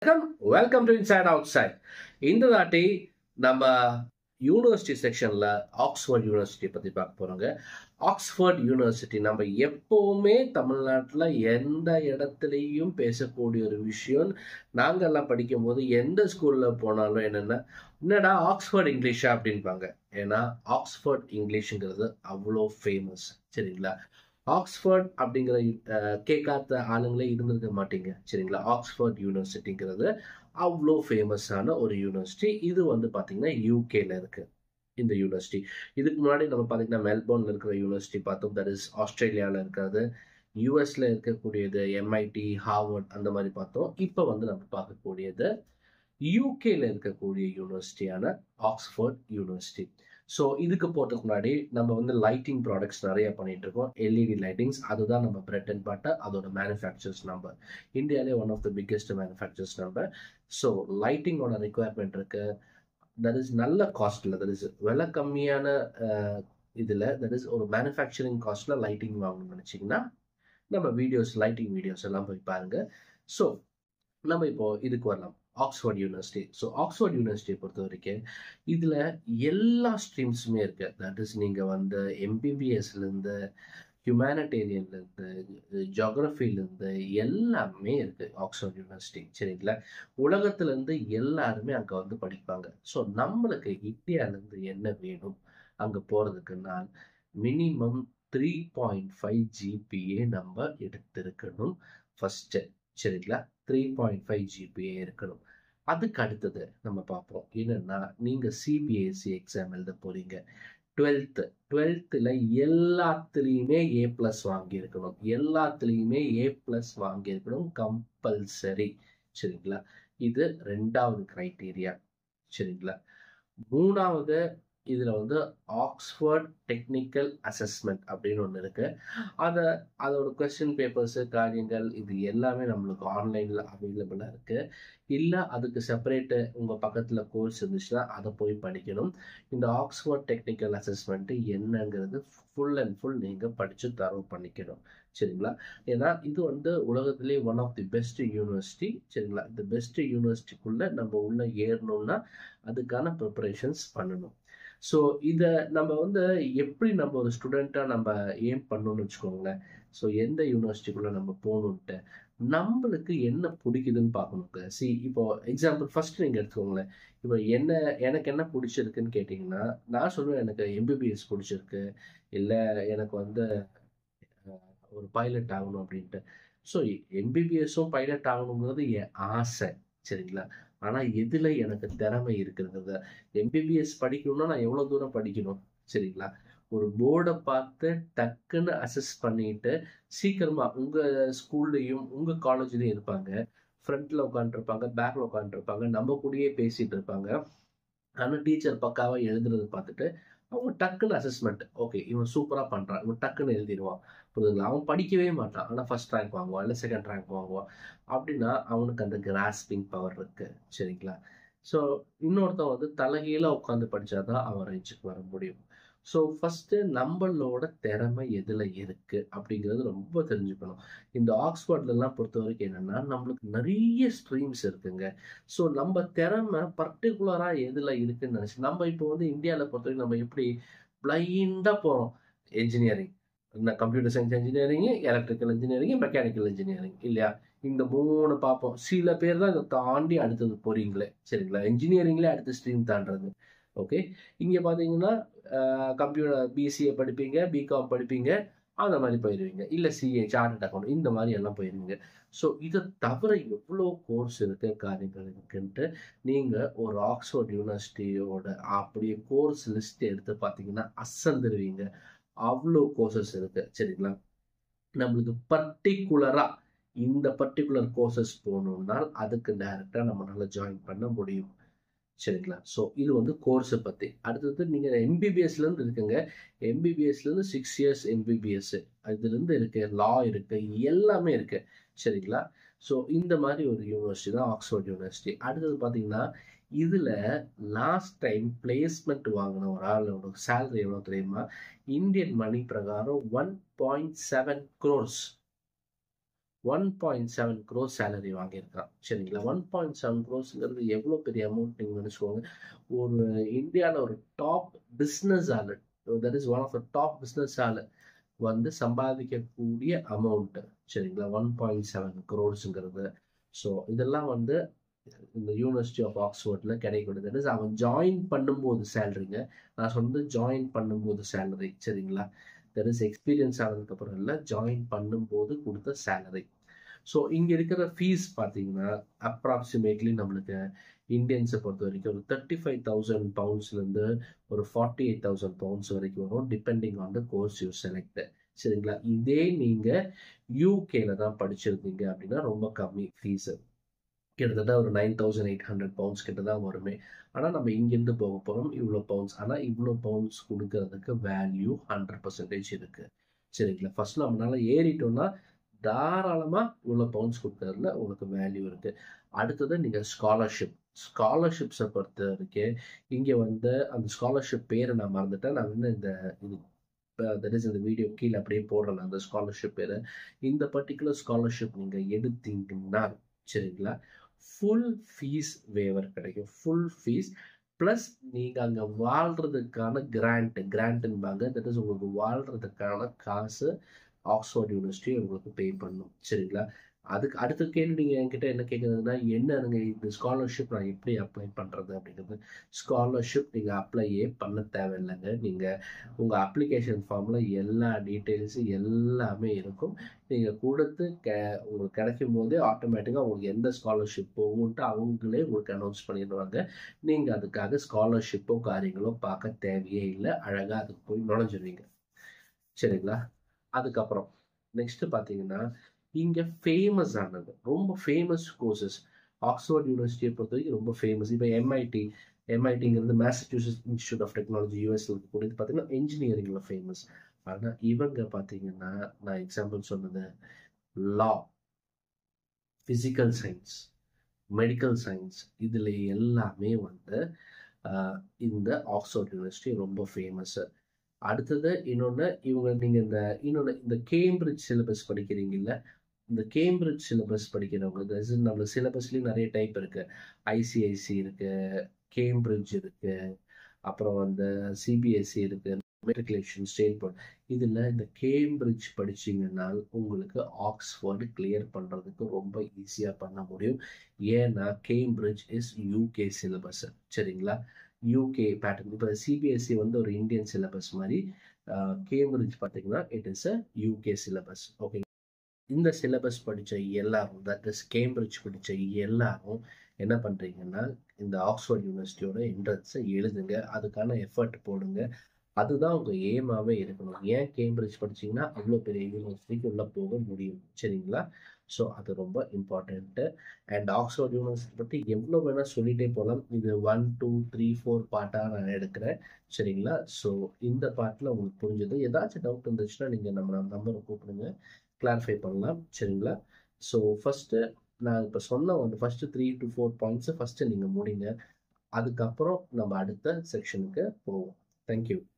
welcome welcome to inside outside இந்த தாட்டி நம்ம யூனிவர்சிட்டி செக்ஷனில் ஆக்ஸ்ஃபோர்ட் யூனிவர்சிட்டி பற்றி பார்க்க போகிறோங்க ஆக்ஸ்ஃபோர்ட் யூனிவர்சிட்டி நம்ம எப்போவுமே தமிழ்நாட்டில் எந்த இடத்துலையும் பேசக்கூடிய ஒரு விஷயம் நாங்கள்லாம் படிக்கும்போது எந்த ஸ்கூலில் போனாலும் என்னென்னா என்னடா ஆக்ஸ்ஃபோர்ட் இங்கிலீஷா அப்படின்பாங்க ஏன்னா ஆக்ஸ்ஃபோர்ட் இங்கிலீஷுங்கிறது அவ்வளோ ஃபேமஸ் சரிங்களா ஆக்ஸ்ஃபோர்ட் அப்படிங்கிற அஹ், கேட்காத ஆளுங்களே இருந்திருக்க மாட்டீங்க சரிங்களா ஆக்ஸ்ஃபோர்ட் யூனிவர்சிட்டிங்கிறது அவ்வளோ ஃபேமஸான ஒரு யூனிவர்சிட்டி இது வந்து பார்த்தீங்கன்னா யூகேல இருக்கு இந்த யூனிவர்சிட்டி இதுக்கு முன்னாடி நம்ம பார்த்தீங்கன்னா மெல்போர்ன்ல இருக்கிற யூனிவர்சிட்டி பார்த்தோம் தட் இஸ் ஆஸ்திரேலியாவில் இருக்கிறது யூஎஸ்ல இருக்கக்கூடியது எம்ஐடி ஹார்வர்ட் அந்த மாதிரி பார்த்தோம் இப்போ வந்து நம்ம பார்க்கக்கூடியது யூகேல இருக்கக்கூடிய யூனிவர்சிட்டியான ஆக்ஸ்ஃபோர்ட் யூனிவர்சிட்டி ஸோ இதுக்கு போகிறதுக்கு முன்னாடி நம்ம வந்து லைட்டிங் ப்ராடக்ட்ஸ் நிறைய பண்ணிட்டு இருக்கோம் எல்இடி லைட்டிங்ஸ் அதுதான் நம்ம பிரெட் அண்ட் பட்டர் அதோட மேனுஃபேக்சர்ஸ் நம்பர் இந்தியாவிலே one of the biggest manufacturers number so லைட்டிங்கோட ரெக்குவயர்மெண்ட் இருக்கு தட் இஸ் நல்ல காஸ்ட்ல தட் இஸ் விலை கம்மியான அஹ், இதுல தட் இஸ் ஒரு மேனுஃபேக்சரிங் காஸ்ட்ல லைட்டிங் வாங்கணும்னு நினைச்சீங்கன்னா நம்ம வீடியோஸ் லைட்டிங் வீடியோஸ் எல்லாம் போய் பாருங்க ஸோ நம்ம இப்போ இதுக்கு வரலாம் ஆக்ஸ்ஃபோர்ட் யூனிவர்சிட்டி ஸோ ஆக்ஸ்ஃபோர்ட் யூனிவர்சிட்டியை பொறுத்த வரைக்கும் இதில் எல்லா ஸ்ட்ரீம்ஸுமே இருக்கு தட் இஸ் நீங்கள் வந்து எம்பிபிஎஸ்லேருந்து ஹியூமானிட்டேரியன்லேருந்து ஜாகிரஃபிலேருந்து எல்லாமே இருக்கு ஆக்ஸ்ஃபோர்ட் யூனிவர்சிட்டி சரிங்களா உலகத்துலேருந்து எல்லாருமே அங்கே வந்து படிப்பாங்க ஸோ நம்மளுக்கு இந்தியாவிலேருந்து என்ன வேணும் அங்கே போகிறதுக்குன்னா minimum three point five GPA நம்ம எடுத்திருக்கணும் ஃபஸ்ட்டு சரிங்களா த்ரீ பாயிண்ட் ஃபைவ் ஜிபிஏ இருக்கணும் அதுக்கு அடுத்தது நம்ம பார்ப்போம் என்னன்னா நீங்கள் சிபிஎஸ்சி எக்ஸாம் எழுத போறீங்க டுவெல்த்து டுவெல்த்தில் எல்லாத்துலேயுமே ஏ ப்ளஸ் வாங்கியிருக்கணும் எல்லாத்துலேயுமே ஏ ப்ளஸ் வாங்கியிருக்கணும் கம்பல்சரி சரிங்களா இது ரெண்டாவது க்ரைட்டீரியா சரிங்களா மூணாவது இதில் வந்து ஆக்ஸ்ஃபோர்ட் டெக்னிக்கல் அசஸ்மெண்ட் அப்படின்னு ஒன்று இருக்கு அதை அதோட கொஸ்டின் பேப்பர்ஸு காரியங்கள் இது எல்லாமே நம்மளுக்கு ஆன்லைனில் அவைலபிளாக இருக்கு இல்லை அதுக்கு செப்பரேட்டு உங்கள் பக்கத்தில் கோர்ஸ் இருந்துச்சுன்னா அதை போய் படிக்கணும் இந்த ஆக்ஸ்ஃபோர்ட் டெக்னிக்கல் அசஸ்மெண்ட்டு என்னங்கிறது ஃபுல் அண்ட் ஃபுல் நீங்கள் படித்து தரவு பண்ணிக்கணும் சரிங்களா ஏன்னா இது வந்து உலகத்திலே one of the best university சரிங்களா இந்த பெஸ்ட் யூனிவர்சிட்டிக்குள்ளே நம்ம உள்ளே ஏறணும்னா அதுக்கான ப்ரிப்பரேஷன்ஸ் பண்ணணும் ஸோ இதை நம்ம வந்து எப்படி நம்ம ஒரு ஸ்டூடெண்ட்டாக நம்ம ஏம் பண்ணணும்னு வச்சுக்கோங்களேன் ஸோ எந்த யூனிவர்சிட்டிக்குள்ளே நம்ம போகணுன்ட்டு நம்மளுக்கு என்ன பிடிக்குதுன்னு பார்க்கணுங்க சி இப்போ எக்ஸாம்பிள் ஃபர்ஸ்ட் நீங்கள் எடுத்துக்கோங்களேன் இப்போ என்ன எனக்கு என்ன பிடிச்சிருக்குன்னு கேட்டிங்கன்னா நான் சொல்லுவேன் எனக்கு எம்பிபிஎஸ் பிடிச்சிருக்கு இல்லை எனக்கு வந்து அஹ், ஒரு பைலட் ஆகணும் அப்படின்ட்டு ஸோ எம்பிபிஎஸும் பைலட் ஆகணுங்கிறது என் ஆசை சரிங்களா ஆனால் எதில் எனக்கு திறமை இருக்கிறது எம்பிபிஎஸ் படிக்கணும்னா நான் எவ்வளோ தூரம் படிக்கணும் சரிங்களா ஒரு போர்டை பார்த்து டக்குன்னு அசஸ் பண்ணிட்டு சீக்கிரமா உங்க ஸ்கூல்லையும் உங்க காலேஜ்லயும் இருப்பாங்க ஃப்ரண்ட்ல உட்காந்துருப்பாங்க பேக்ல உட்காந்துருப்பாங்க நம்ம கூடயே பேசிட்டு இருப்பாங்க ஆனால் டீச்சர் பக்காவா எழுதுறது பார்த்துட்டு அவங்க டக்குன்னு அசஸ்மெண்ட் ஓகே இவன் சூப்பரா பண்றான் இவன் டக்குன்னு எழுதிடுவான் புரியுதுங்களா அவன் படிக்கவே மாட்டான் ஆனால் ஃபர்ஸ்ட் ரேங்க் வாங்குவான் இல்லை செகண்ட் ரேங்க் வாங்குவான் அப்படின்னா அவனுக்கு அந்த கிராஸ்பிங் பவர் இருக்கு சரிங்களா ஸோ இன்னொருத்தன் வந்து தலைகீழ உட்காந்து படிச்சாதான் அவன் ரேஞ்சுக்கு வர முடியும் ஸோ ஃபஸ்ட்டு நம்மளோட திறமை எதில் இருக்குது அப்படிங்கிறது ரொம்ப தெரிஞ்சுக்கணும் இந்த ஆக்ஸ்ஃபோர்ட்லலாம் பொறுத்த வரைக்கும் என்னென்னா நம்மளுக்கு நிறைய ஸ்ட்ரீம்ஸ் இருக்குங்க ஸோ நம்ம திறமை பர்டிகுலராக எதில் இருக்குன்னு நினச்சி நம்ம இப்போ வந்து இந்தியாவில் பொறுத்த வரைக்கும் நம்ம எப்படி பிளைண்டாக போகிறோம் engineering computer science engineering electrical engineering mechanical engineering இல்லையா இந்த மூணு பார்ப்போம் சில பேர் தான் இதை தாண்டி அடுத்தது போறீங்களே சரிங்களா இன்ஜினியரிங்லேயே அடுத்த ஸ்ட்ரீம் தாண்டுறது ஓகே இங்கே பார்த்தீங்கன்னா கம்ப்யூட்டர் பிசிஏ படிப்பீங்க பிகாம் படிப்பீங்க அந்த மாதிரி போயிடுவீங்க இல்லை சிஏ சார்ட் அக்கௌண்ட் இந்த மாதிரி எல்லாம் போயிடுவீங்க ஸோ இதை தவிர எவ்வளோ கோர்ஸ் இருக்கு காரியங்கள் இருக்குன்ட்டு நீங்கள் ஒரு ஆக்ஸ்ஃபோர்ட் யூனிவர்சிட்டியோட அப்படியே கோர்ஸ் லிஸ்ட் எடுத்து பார்த்தீங்கன்னா அசந்துருவீங்க அவ்வளோ கோர்சஸ் இருக்கு சரிங்களா நம்மளுக்கு பர்டிகுலராக இந்த பர்டிகுலர் கோர்சஸ் போகணும்னா அதுக்கு டைரெக்டாக நம்மளால ஜாயின் பண்ண முடியும் சரிங்களா ஸோ இது வந்து கோர்ஸை பற்றி அடுத்தது நீங்கள் எம்பிபிஎஸ்லேருந்து இருக்குங்க எம்பிபிஎஸ்லேருந்து சிக்ஸ் இயர்ஸ் எம்பிபிஎஸ் இதுலேருந்து இருக்கு லா இருக்கு எல்லாமே இருக்கு சரிங்களா ஸோ இந்த மாதிரி ஒரு யூனிவர்சிட்டி தான் ஆக்ஸ்ஃபோர்ட் யூனிவர்சிட்டி அடுத்தது பார்த்தீங்கன்னா இதில் லாஸ்ட் டைம் பிளேஸ்மெண்ட் வாங்கின ஒரு ஆளோட சேலரி எவ்வளோ தெரியுமா இந்தியன் மணி பிரகாரம் one point seven crores one point seven crores salary வாங்கியிருக்கான் சரிங்களா ஒன் பாயிண்ட் செவன் க்ரோஸ்ங்கிறது எவ்வளோ பெரிய அமௌண்ட் நீங்கள் நினச்சிக்கோங்க ஒரு இந்தியாவில் ஒரு டாப் பிஸ்னஸ் ஆளு that is one of the top business ஆளு வந்து சம்பாதிக்கக்கூடிய அமௌண்ட்டு சரிங்களா ஒன் பாயிண்ட் செவன் க்ரோர்ஸுங்கிறது ஸோ இதெல்லாம் வந்து இந்த யூனிவர்சிட்டி ஆஃப் ஆக்ஸ்ஃபோர்டில் கிடைக்கக்கூடியது தட் இஸ் அவன் ஜாயின் பண்ணும்போது சேலரிங்க நான் சொன்னது ஜாயின் பண்ணும்போது சேலரி சரிங்களா தெர் இஸ் எக்ஸ்பீரியன்ஸ் ஆனதுக்கப்புறம் இல்லை ஜாயின் பண்ணும்போது கொடுத்த சேலரி ஸோ இங்கே இருக்கிற ஃபீஸ் பார்த்தீங்கன்னா அப்ராக்சிமேட்லி நம்மளுக்கு இந்தியன்ஸை பொறுத்த வரைக்கும் ஒரு தேர்ட்டி ஃபைவ் தௌசண்ட் பவுண்ட்ஸ்லேருந்து ஒரு ஃபார்ட்டி எயிட் தௌசண்ட் பவுண்ட்ஸ் வரைக்கும் வரும் depending on the course you select சரிங்களா இதே நீங்கள் யூகேல தான் படிச்சிருந்தீங்க அப்படின்னா ரொம்ப கம்மி ஃபீஸு கிட்டத்தட்ட ஒரு nine thousand eight hundred pounds கிட்ட தான் வருமே ஆனால் நம்ம இங்கேருந்து போக போகிறோம் இவ்வளோ பவுண்ட்ஸ் ஆனால் இவ்வளோ பவுண்ட்ஸ் கொடுக்கறதுக்கு வேல்யூ ஹண்ட்ரட் பர்சன்டேஜ் இருக்குது சரிங்களா ஃபர்ஸ்ட் நம்மளால ஏறிட்டோம்னா தாராளமாக இவ்வளோ பவுண்ட்ஸ் கொடுக்கறதுல உங்களுக்கு வேல்யூ இருக்குது அடுத்தது நீங்கள் ஸ்காலர்ஷிப் ஸ்காலர்ஷிப்ஸை பொறுத்த வரைக்கும் இங்கே வந்து அந்த ஸ்காலர்ஷிப் பேரை நான் மறந்துட்டேன் நான் வந்து இந்த இது தட் இஸ் இந்த வீடியோ கீழே அப்படியே போடுறேன் அந்த ஸ்காலர்ஷிப் பேர் இந்த பர்டிகுலர் ஸ்காலர்ஷிப் நீங்கள் எடுத்தீங்கன்னா சரிங்களா ஃபுல் ஃபீஸ் வேவர் கிடைக்கும் ஃபுல் ஃபீஸ் ப்ளஸ் நீங்கள் அங்கே வாழ்கிறதுக்கான கிராண்ட் கிராண்ட்ன்பாங்க தட் இஸ் உங்களுக்கு வாழ்கிறதுக்கான காசு ஆக்ஸ்ஃபோர்ட் யூனிவர்சிட்டி உங்களுக்கு பே பண்ணும் சரிங்களா அதுக்கு அடுத்த கேள்வி நீங்கள் என்கிட்ட என்ன கேட்குறதுன்னா என்னங்க இந்த ஸ்காலர்ஷிப் நான் எப்படி அப்ளை பண்ணுறது அப்படிங்கிறது ஸ்காலர்ஷிப் நீங்கள் அப்ளையே பண்ண தேவையில்லைங்க நீங்கள் உங்கள் அப்ளிகேஷன் ஃபார்மில் எல்லா டீட்டெயில்ஸும் எல்லாமே இருக்கும் நீங்கள் கொடுத்து கே உங்களுக்கு கிடைக்கும் போதே ஆட்டோமேட்டிக்காக உங்களுக்கு எந்த ஸ்காலர்ஷிப் போகும்ன்ட்டு அவங்களே உங்களுக்கு அனௌன்ஸ் பண்ணிடுவாங்க நீங்கள் அதுக்காக ஸ்காலர்ஷிப்போ காரியங்களோ பார்க்க தேவையே இல்லை அழகாக அதுக்கு போய் நுழைஞ்சிருவீங்க சரிங்களா அதுக்கப்புறம் நெக்ஸ்ட்டு பார்த்தீங்கன்னா இங்கே ஃபேமஸ் ஆனது ரொம்ப ஃபேமஸ் கோர்சஸ் ஆக்ஸ்ஃபோர்ட் யூனிவர்சிட்டியை பொறுத்த வரைக்கும் ரொம்ப ஃபேமஸ் இப்போ எம்ஐடி எம்ஐடிங்கிறது மேசச்சூசஸ் இன்ஸ்டியூட் ஆஃப் டெக்னாலஜி யூஎஸ்ல இருக்கக்கூடியது பார்த்தீங்கன்னா இன்ஜினியரிங்கில் ஃபேமஸ் ஆனால் இவங்க பார்த்தீங்கன்னா நான் எக்ஸாம்பிள் சொன்னது law physical science medical science இதில் எல்லாமே வந்து இந்த ஆக்ஸ்ஃபோர்ட் யூனிவர்சிட்டி ரொம்ப ஃபேமஸ்ஸு அடுத்தது இன்னொன்று இவங்க நீங்கள் இந்த இன்னொன்று இந்த கேம்பிரிட்ஜ் சிலபஸ் படிக்கிறீங்கல்ல இந்த கேம்பிரிட்ஜ் சிலபஸ் படிக்கிறவங்க நம்ம சிலபஸ்லேயும் நிறைய டைப் இருக்குது ஐசிஐசி இருக்குது கேம்பிரிட்ஜ் இருக்குது அப்புறம் வந்து சிபிஎஸ்சி இருக்குது மெட்ரிகுலேஷன் ஸ்டேட் போர்ட் இதில் இந்த கேம்பிரிட்ஜ் படிச்சிங்கன்னா உங்களுக்கு ஆக்ஸ்ஃபோர்டு கிளியர் பண்ணுறதுக்கு ரொம்ப ஈஸியாக பண்ண முடியும் ஏன்னா கேம்பிரிட்ஜ் இஸ் யூகே சிலபஸ் சரிங்களா யூகே பேட்டர்ன் இப்போ சிபிஎஸ்சி வந்து ஒரு இந்தியன் சிலபஸ் மாதிரி கேம்பிரிட்ஜ் பார்த்தீங்கன்னா it is a UK syllabus okay இந்த சிலபஸ் படித்த எல்லாரும் தட் இஸ் கேம்பிரிட்ஜ் படித்த எல்லாரும் என்ன பண்ணுறீங்கன்னா இந்த ஆக்ஸ்ஃபோர்ட் யூனிவர்சிட்டியோட என்ட்ரன்ஸை எழுதுங்க அதுக்கான எஃபர்ட் போடுங்க அதுதான் உங்கள் ஏமாவே இருக்கணும் ஏன் கேம்பிரிட்ஜ் படிச்சிங்கன்னா அவ்வளோ பெரிய யூனிவர்சிட்டிக்கு உள்ளே போக முடியும் சரிங்களா ஸோ அது ரொம்ப இம்பார்ட்டண்ட்டு அண்ட் ஆக்ஸ்ஃபோர்ட் யூனிவர்சிட்டி பற்றி எவ்வளோ வேணால் சொல்லிகிட்டே போகலாம் இது ஒன் டூ த்ரீ ஃபோர் பார்ட்டாக நான் எடுக்கிறேன் சரிங்களா ஸோ இந்த பார்ட்டில் உங்களுக்கு புரிஞ்சது ஏதாச்சும் டவுட் இருந்துச்சுன்னா நீங்கள் நம்ம நம்பரை கூப்பிடுங்க கிளாரிஃபை பண்ணலாம் சரிங்களா ஸோ ஃபஸ்ட்டு நான் இப்போ சொன்ன வந்து ஃபஸ்ட்டு த்ரீ டு ஃபோர் பாயிண்ட்ஸை ஃபஸ்ட்டு நீங்கள் முடிங்க அதுக்கப்புறம் நம்ம அடுத்த செக்ஷனுக்கு போவோம் தேங்க்யூ